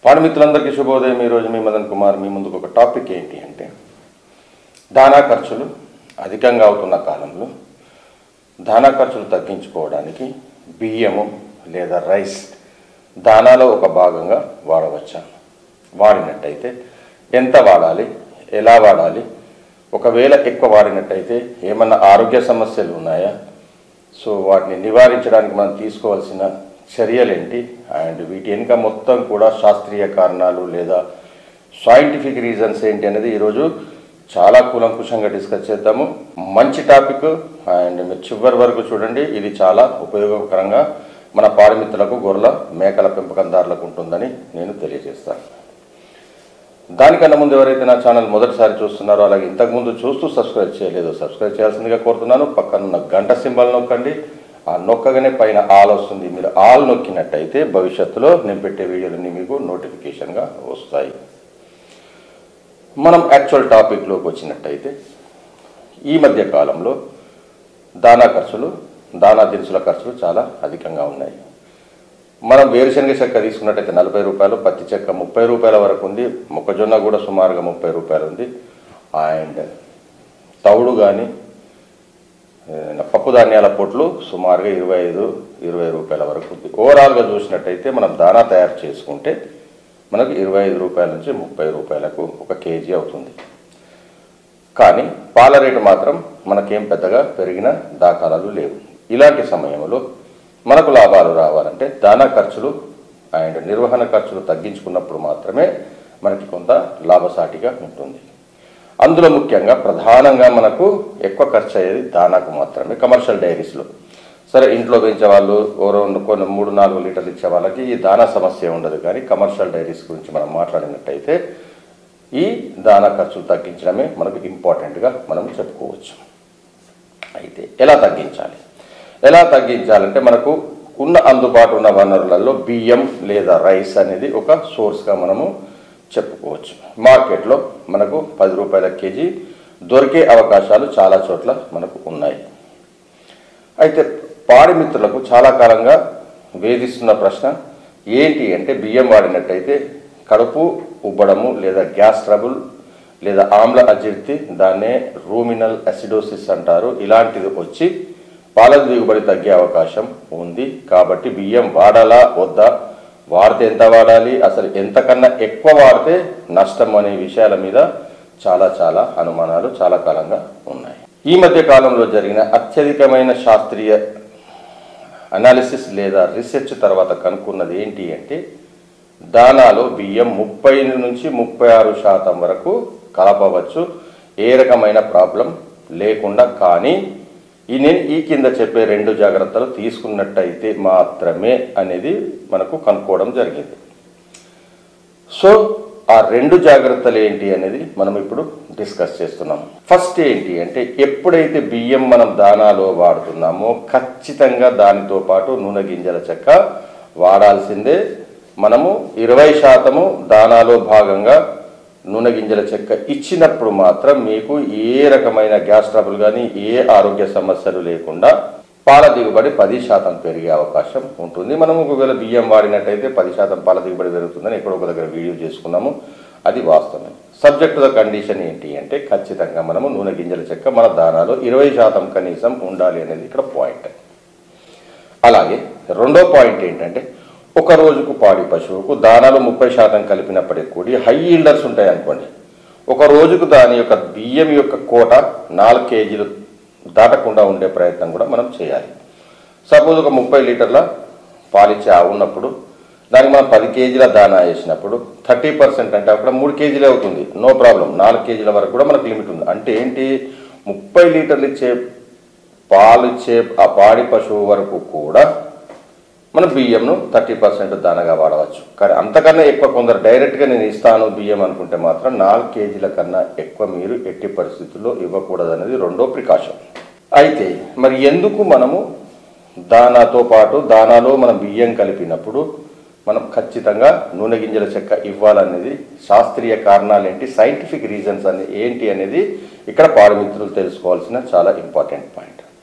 పాడు మిత్రులందరికీ శుభోదయం ఈరోజు మీ మదన్ కుమార్ మీ ముందుకు ఒక టాపిక్ ఏంటి అంటే దానా ఖర్చులు అధికంగా అవుతున్న కాలంలో దానా ఖర్చులు తగ్గించుకోవడానికి బియ్యము లేదా రైస్ దానాలో ఒక భాగంగా వాడవచ్చా వాడినట్టయితే ఎంత వాడాలి ఎలా వాడాలి ఒకవేళ ఎక్కువ వాడినట్టయితే ఏమన్నా ఆరోగ్య సమస్యలు ఉన్నాయా సో వాటిని నివారించడానికి మనం తీసుకోవాల్సిన చర్యలేంటి అండ్ వీటి వెనుక మొత్తం కూడా శాస్త్రీయ కారణాలు లేదా సైంటిఫిక్ రీజన్స్ ఏంటి అనేది ఈరోజు చాలా కూలంకుషంగా డిస్కస్ చేద్దాము మంచి టాపిక్ అండ్ మీరు చివరి వరకు చూడండి ఇది చాలా ఉపయోగకరంగా మన పారిమిత్రులకు గొర్రెల మేకల పెంపకందారులకు ఉంటుందని నేను తెలియజేస్తాను దానికన్నా ముందు ఎవరైతే నా ఛానల్ మొదటిసారి చూస్తున్నారో అలాగే ఇంతకుముందు చూస్తూ సబ్స్క్రైబ్ చేయలేదో సబ్స్క్రైబ్ చేయాల్సిందిగా కోరుతున్నాను పక్కనున్న గంట సింబల్ నొక్కండి ఆ నొక్కగానే పైన ఆల్ వస్తుంది మీరు ఆల్ నొక్కినట్టయితే భవిష్యత్తులో నేను పెట్టే వీడియోలన్నీ మీకు నోటిఫికేషన్గా వస్తాయి మనం యాక్చువల్ టాపిక్లోకి వచ్చినట్టయితే ఈ మధ్య కాలంలో దానా ఖర్చులు దానా దినుసుల ఖర్చులు చాలా అధికంగా ఉన్నాయి మనం వేరుశనగ చెక్క తీసుకున్నట్టయితే నలభై రూపాయలు పత్తి చెక్క ముప్పై రూపాయల వరకు ఉంది మొక్కజొన్న కూడా సుమారుగా ముప్పై రూపాయలు ఉంది అండ్ తవుడు కానీ పప్పు ధాన్యాల పొట్లు సుమారుగా ఇరవై ఐదు ఇరవై రూపాయల వరకు ఉంది ఓవరాల్గా చూసినట్టయితే మనం దానా తయారు చేసుకుంటే మనకు ఇరవై ఐదు రూపాయల నుంచి ముప్పై రూపాయలకు ఒక కేజీ అవుతుంది కానీ పాల రేటు మాత్రం మనకేం పెద్దగా పెరిగిన దాఖలాలు లేవు ఇలాంటి సమయంలో మనకు లాభాలు రావాలంటే దానా ఖర్చులు అండ్ నిర్వహణ ఖర్చులు తగ్గించుకున్నప్పుడు మాత్రమే మనకి కొంత లాభసాటిగా ఉంటుంది అందులో ముఖ్యంగా ప్రధానంగా మనకు ఎక్కువ ఖర్చు అయ్యేది దానాకు మాత్రమే కమర్షియల్ డైరీస్లో సరే ఇంట్లో పెంచే వాళ్ళు ఓ రెండు కొన్ని మూడు నాలుగు లీటర్లు ఇచ్చే వాళ్ళకి ఈ దానా సమస్య ఉండదు కానీ కమర్షియల్ డైరీస్ గురించి మనం మాట్లాడినట్టయితే ఈ దానా ఖర్చులు తగ్గించడమే మనకు ఇంపార్టెంట్గా మనం చెప్పుకోవచ్చు అయితే ఎలా తగ్గించాలి ఎలా తగ్గించాలంటే మనకు ఉన్న అందుబాటు ఉన్న వనరులలో బియ్యం లేదా రైస్ అనేది ఒక సోర్స్గా మనము చెప్పుకోవచ్చు మార్కెట్లో మనకు పది రూపాయల కేజీ దొరికే అవకాశాలు చాలా చోట్ల మనకు ఉన్నాయి అయితే పాడి మిత్రులకు చాలా కాలంగా వేధిస్తున్న ప్రశ్న ఏంటి అంటే బియ్యం వాడినట్టయితే కడుపు ఉబ్బడము లేదా గ్యాస్ ట్రబుల్ లేదా ఆమ్ల అజీర్తి దాన్నే రూమినల్ అసిడోసిస్ అంటారు ఇలాంటిది వచ్చి పాల దిగుబడి తగ్గే అవకాశం ఉంది కాబట్టి బియ్యం వాడాలా వద్దా వాడితే ఎంత వాడాలి అసలు ఎంతకన్నా ఎక్కువ వాడితే నష్టం అనే విషయాల మీద చాలా చాలా అనుమానాలు చాలా కాలంగా ఉన్నాయి ఈ మధ్య కాలంలో జరిగిన అత్యధికమైన శాస్త్రీయ అనాలిసిస్ లేదా రీసెర్చ్ తర్వాత కనుక్కున్నది ఏంటి అంటే దానాలో బియ్యం ముప్పై నుంచి ముప్పై ఆరు శాతం వరకు కలపవచ్చు ఏ రకమైన ప్రాబ్లం లేకుండా కానీ ఈ నేను ఈ కింద చెప్పే రెండు జాగ్రత్తలు తీసుకున్నట్టయితే మాత్రమే అనేది మనకు కనుక్కోవడం జరిగింది సో ఆ రెండు జాగ్రత్తలు ఏంటి అనేది మనం ఇప్పుడు డిస్కస్ చేస్తున్నాం ఫస్ట్ ఏంటి అంటే ఎప్పుడైతే బియ్యం మనం దానాలో వాడుతున్నామో ఖచ్చితంగా దానితో పాటు నూనె గింజల చెక్క వాడాల్సిందే మనము ఇరవై శాతము దానాలో భాగంగా నూనె గింజల చెక్క ఇచ్చినప్పుడు మాత్రం మీకు ఏ రకమైన గ్యాస్ ట్రబుల్ కానీ ఏ ఆరోగ్య సమస్యలు లేకుండా పాల దిగుబడి పది శాతం పెరిగే అవకాశం ఉంటుంది మనం ఒకవేళ బియ్యం వాడినట్టయితే పది శాతం పాల దిగుబడి పెరుగుతుందని ఎక్కడో ఒక దగ్గర వీడియో చేసుకున్నాము అది వాస్తవమే సబ్జెక్ట్ ద కండిషన్ ఏంటి అంటే ఖచ్చితంగా మనము నూనె గింజల చెక్క మన దానాలో ఇరవై శాతం కనీసం ఉండాలి అనేది ఇక్కడ పాయింట్ అలాగే రెండో పాయింట్ ఏంటంటే ఒక రోజుకు పాడి పశువుకు దానాలు ముప్పై శాతం కలిపినప్పటికి కూడా హై ఈల్డర్స్ ఉంటాయి అనుకోండి ఒక రోజుకు దాని యొక్క బియ్యం యొక్క కోట నాలుగు కేజీలు దాటకుండా ఉండే ప్రయత్నం కూడా మనం చేయాలి సపోజ్ ఒక ముప్పై లీటర్ల పాలిచ్చే ఆవు ఉన్నప్పుడు దానికి మనం పది కేజీల దానా వేసినప్పుడు థర్టీ పర్సెంట్ అంటే అక్కడ మూడు కేజీలే అవుతుంది నో ప్రాబ్లం నాలుగు కేజీల వరకు కూడా మనకు లిమిట్ ఉంది అంటే ఏంటి ముప్పై లీటర్లు ఇచ్చే పాలు ఇచ్చే ఆ పాడి పశువు వరకు కూడా మన బియ్యంను థర్టీ పర్సెంట్ దానగా వాడవచ్చు కానీ అంతకన్నా ఎక్కువ కొందరు డైరెక్ట్గా నేను ఇస్తాను బియ్యం అనుకుంటే మాత్రం నాలుగు కేజీల కన్నా ఎక్కువ మీరు ఎట్టి పరిస్థితుల్లో ఇవ్వకూడదు అనేది రెండో ప్రికాషన్ అయితే మరి ఎందుకు మనము దానాతో పాటు దానాలో మనం బియ్యం కలిపినప్పుడు మనం ఖచ్చితంగా నూనె గింజల చెక్క ఇవ్వాలనేది శాస్త్రీయ కారణాలు ఏంటి సైంటిఫిక్ రీజన్స్ అనేది ఏంటి అనేది ఇక్కడ పాడమిత్రులు తెలుసుకోవాల్సిన చాలా ఇంపార్టెంట్ పాయింట్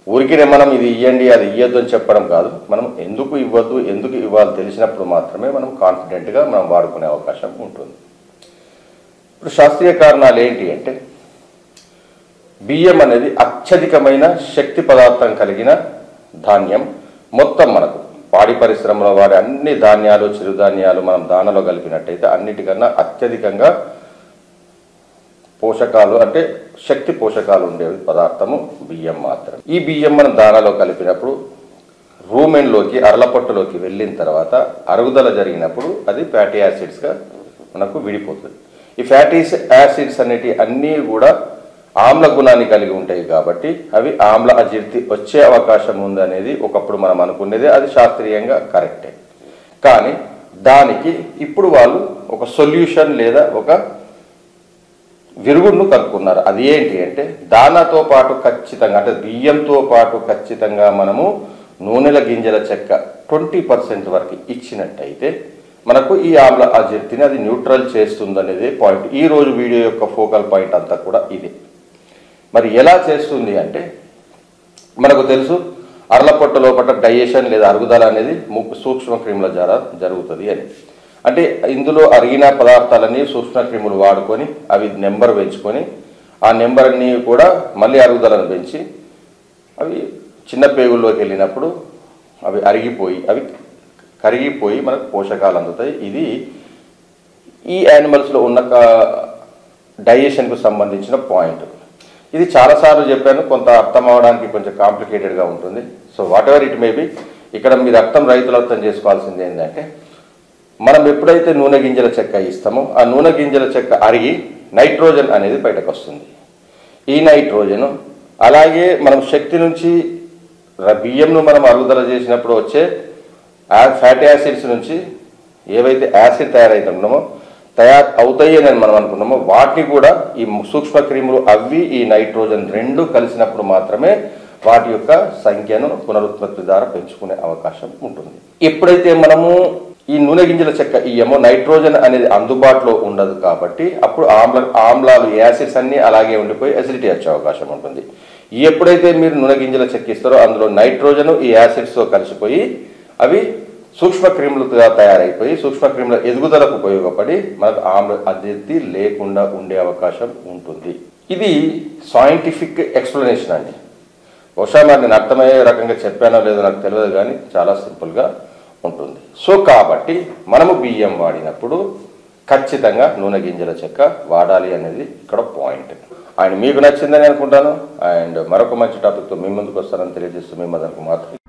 ఊరికినే మనం ఇది ఇవ్వండి అది ఇవ్వద్దు అని చెప్పడం కాదు మనం ఎందుకు ఇవ్వద్దు ఎందుకు ఇవ్వాలి తెలిసినప్పుడు మాత్రమే మనం కాన్ఫిడెంట్గా మనం వాడుకునే అవకాశం ఉంటుంది ఇప్పుడు శాస్త్రీయ కారణాలు ఏంటి అంటే బియ్యం అనేది అత్యధికమైన శక్తి పదార్థం కలిగిన ధాన్యం మొత్తం మనకు పాడి పరిశ్రమలో వాడే అన్ని ధాన్యాలు చిరుధాన్యాలు మనం దానలో కలిపినట్టయితే అన్నిటికన్నా అత్యధికంగా పోషకాలు అంటే శక్తి పోషకాలు ఉండే పదార్థము బియ్యం మాత్రం ఈ బియ్యం మనం దానాలో కలిపినప్పుడు రూమెన్లోకి అరలపట్టులోకి వెళ్ళిన తర్వాత అరుగుదల జరిగినప్పుడు అది ఫ్యాటీ యాసిడ్స్గా మనకు విడిపోతుంది ఈ ఫ్యాటీ యాసిడ్స్ అనేటి అన్నీ కూడా ఆమ్ల గుణాన్ని కలిగి ఉంటాయి కాబట్టి అవి ఆమ్ల అజీర్తి వచ్చే అవకాశం ఉందనేది ఒకప్పుడు మనం అనుకునేది అది శాస్త్రీయంగా కరెక్టే కానీ దానికి ఇప్పుడు వాళ్ళు ఒక సొల్యూషన్ లేదా ఒక విరుగుడును కనుక్కున్నారు అది ఏంటి అంటే దానాతో పాటు ఖచ్చితంగా అంటే బియ్యంతో పాటు ఖచ్చితంగా మనము నూనెల గింజల చెక్క ట్వంటీ పర్సెంట్ వరకు ఇచ్చినట్టయితే మనకు ఈ ఆమ్ల అజీర్తిని అది న్యూట్రల్ చేస్తుందనేది పాయింట్ ఈ రోజు వీడియో యొక్క ఫోకల్ పాయింట్ అంతా కూడా ఇది మరి ఎలా చేస్తుంది అంటే మనకు తెలుసు అరలపొట్ట లోపల డైజెషన్ లేదా అరుగుదల అనేది ము- సూక్ష్మ క్రిముల ద్వారా జరుగుతుంది అని అంటే ఇందులో అరిగిన పదార్థాలన్నీ సూక్ష్మ క్రిములు వాడుకొని అవి నెంబర్ పెంచుకొని ఆ నెంబర్ని కూడా మళ్ళీ అరుగుదలను పెంచి అవి చిన్న పేగుల్లోకి వెళ్ళినప్పుడు అవి అరిగిపోయి అవి కరిగిపోయి మనకు పోషకాలు అందుతాయి ఇది ఈ యానిమల్స్లో ఉన్న డైజెషన్కు సంబంధించిన పాయింట్ ఇది చాలాసార్లు చెప్పాను కొంత అర్థం అవడానికి కొంచెం కాంప్లికేటెడ్గా ఉంటుంది so whatever it may be ఇక్కడ మీరు అర్థం రైతులు అర్థం చేసుకోవాల్సింది ఏంటంటే మనం ఎప్పుడైతే నూనె గింజల చెక్క ఇస్తామో ఆ నూనె గింజల చెక్క అరిగి నైట్రోజన్ అనేది బయటకు వస్తుంది ఈ నైట్రోజన్ అలాగే మనం శక్తి నుంచి ర- బియ్యంను మనం అరుగుదల చేసినప్పుడు వచ్చే యా- ఫ్యాటీ యాసిడ్స్ నుంచి ఏవైతే యాసిడ్ తయారవుతున్నామో తయారు అవుతాయి అని మనం అనుకున్నామో వాటిని కూడా ఈ సూక్ష్మ క్రిములు అవి ఈ నైట్రోజన్ రెండు కలిసినప్పుడు మాత్రమే వాటి యొక్క సంఖ్యను పునరుత్పత్తి ద్వారా పెంచుకునే అవకాశం ఉంటుంది ఎప్పుడైతే మనము ఈ నూనె గింజల చెక్క ఇయ్యమో నైట్రోజన్ అనేది అందుబాటులో ఉండదు కాబట్టి అప్పుడు ఆమ్ల ఆమ్లాలు యాసిడ్స్ అన్నీ అలాగే ఉండిపోయి అసిడిటీ వచ్చే అవకాశం ఉంటుంది ఎప్పుడైతే మీరు నూనె గింజల చెక్క ఇస్తారో అందులో నైట్రోజన్ ఈ యాసిడ్స్తో కలిసిపోయి అవి సూక్ష్మ క్రిములుగా తయారైపోయి సూక్ష్మ క్రిముల ఎదుగుదలకు ఉపయోగపడి మనకు ఆమ్ల అదిర్తి లేకుండా ఉండే అవకాశం ఉంటుంది ఇది సైంటిఫిక్ ఎక్స్ప్లెనేషన్ అండి బహుశా మరి నేను అర్థమయ్యే రకంగా చెప్పానో లేదో నాకు తెలియదు కానీ చాలా సింపుల్గా ఉంటుంది సో కాబట్టి మనము బియ్యం వాడినప్పుడు ఖచ్చితంగా నూనె గింజల చెక్క వాడాలి అనేది ఇక్కడ పాయింట్ ఆయన మీకు నచ్చిందని అనుకుంటాను అండ్ మరొక మంచి టాపిక్తో మీ ముందుకు వస్తానని తెలియజేస్తూ మీ మదన్ కుమార్